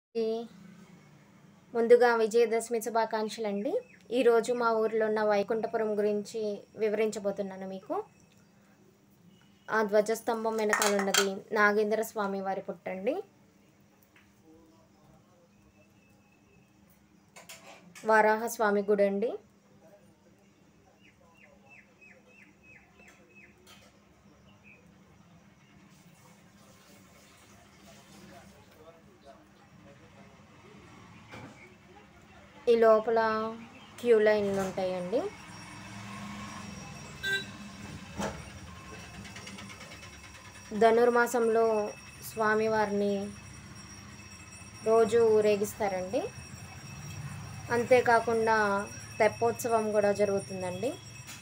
ఈ ముందుగా విజయదశమి శుభాకాంక్షలు అండి ఈరోజు మా ఊరిలో ఉన్న వైకుంఠపురం గురించి వివరించబోతున్నాను మీకు ఆ ధ్వజస్తంభం వెనకాల ఉన్నది నాగేంద్ర స్వామి వారి పుట్టండి వారాహ స్వామి గుడి అండి ఈ లోపల క్యూ లైన్లు ఉంటాయండి ధనుర్మాసంలో స్వామివారిని రోజు ఊరేగిస్తారండి అంతేకాకుండా తెప్పోత్సవం కూడా జరుగుతుందండి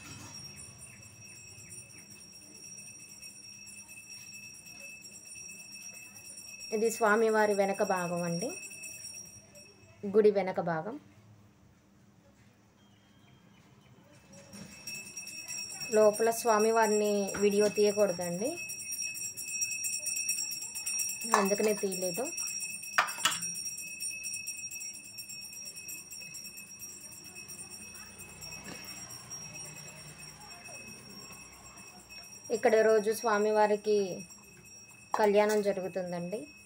ఇది స్వామివారి వెనక భాగం అండి గుడి వెనక భాగం లోపల స్వామివారిని వీడియో తీయకూడదండి అందుకనే తీయలేదు ఇక్కడ రోజు స్వామివారికి కళ్యాణం జరుగుతుందండి